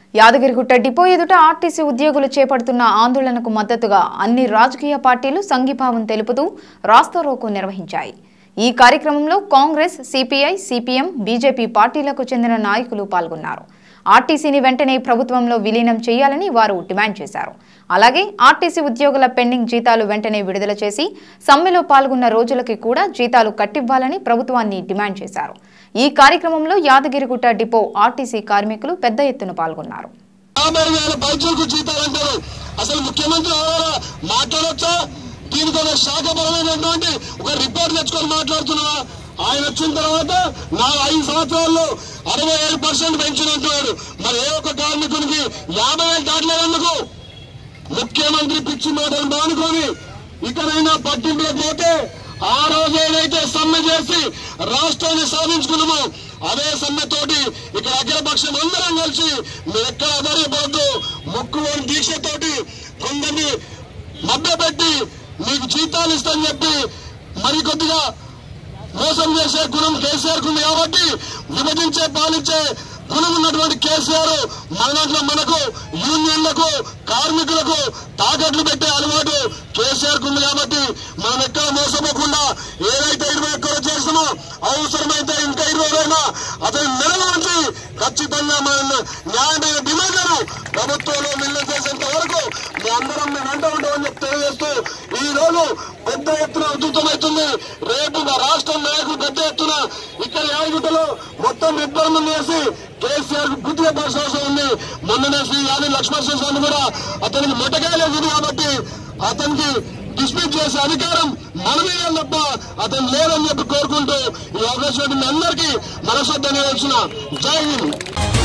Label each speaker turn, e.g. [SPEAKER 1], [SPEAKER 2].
[SPEAKER 1] Yadagirigutta depot ఎదుట RTC ఉద్యోగులు చేపడుతున్న ఆందోళనకు మద్దతుగా అన్ని రాజకీయ పార్టీలు సంఘీభావం తెలుపుతూ రాస్తారోకో నిర్వహించాయి ఈ కార్యక్రమంలో కాంగ్రెస్ సిపిఐ సిపిఎం బీజేపీ పార్టీలకు చెందిన నాయకులు పాల్గొన్నారు ఆర్టీసీని వెంటనే ప్రభుత్వంలో విలీనం చేయాలని వారు డిమాండ్ చేశారు అలాగే ఆర్టీసీ ఉద్యోగుల పెండింగ్ జీతాలు వెంటనే విడుదల చేసి సమ్మెలో పాల్గొన్న రోజులకి కూడా జీతాలు కట్టివ్వాలని ప్రభుత్వాన్ని డిమాండ్ చేశారు ఈ కార్యక్రమంలో యాదగిరిగుట్ట డిపో ఆర్టీసీ కార్మికులు పెద్ద ఎత్తున పాల్గొన్నారు
[SPEAKER 2] యాభై వేల పైచులకు జీతాలు అంటారు అసలు ముఖ్యమంత్రి ఎవరైనా మాట్లాడొచ్చా దీనికి ఒక శాఖపరమైనటువంటి ఒక రిపోర్ట్ తెచ్చుకొని మాట్లాడుతున్నావా ఆయన వచ్చిన తర్వాత నా ఐదు సంవత్సరాల్లో అరవై ఏడు పర్సెంట్ పెంచినట్టున్నాడు మరి ఏ ఒక్క కార్మికునికి యాభై వేలు దాటలేదందుకు ముఖ్యమంత్రి పిచ్చి మాటలు మానుకొని ఇకనైనా పట్టింపులకు పోతే ఆ రోజు ఏదైతే సమ్మె చేసి రాష్ట్రాన్ని సాధించుకున్నామో అదే సమ్మెతోటి ఇక్కడ అఖిలపక్షం అందరం కలిసి మీరు ఎక్కడ ఆధారపడద్దు మొక్కులోని దీక్షతోటి కొందరిని మభ్యపెట్టి మీకు జీతాలు ఇస్తామని చెప్పి మరి కొద్దిగా మోసం చేసే గుణం కేసీఆర్ కు ఉంది కాబట్టి విభజించే పాలించే గుణం ఉన్నటువంటి కేసీఆర్ మన దాంట్లో మనకు యూనియన్లకు కార్మికులకు తాకట్లు పెట్టే అలవాటు కేసీఆర్ కు ఉంది కాబట్టి మనం ఎక్కడ మోసపోకుండా ఏదైతే ఇరవై ఒక్కరు చేస్తామో అవసరమైతే ఇంకా ఇరవై రోజున అతని నెలలోంచి ఖచ్చితంగా మన న్యాయమైన డిమాండ్లను ప్రభుత్వంలో మిల్లు చేసేంత వరకు మీ అందరం మేము వెంట ఉంటామని చెప్పి తెలియజేస్తూ ఈ రోజు పెద్ద ఎత్తున ఉధృతమవుతుంది రేపు మా రాష్ట్ర నాయకులు పెద్ద ఎత్తున ఇక్కడ యాదగిరిలో మొత్తం నిర్ధారణ చేసి కేసీఆర్ కు బుద్ధిగా పడాల్సిన అవసరం ఉంది మొన్ననే శ్రీ యాని లక్ష్మణ స్వామి కూడా అతనికి మొట్టకాయలేదు కాబట్టి అతనికి డిస్మిస్ చేసే అధికారం మనమే తప్ప అతను లేదని చెప్పి కోరుకుంటూ ఈ అవకాశం అందరికీ మనసొద్దని వచ్చిన జై హింద్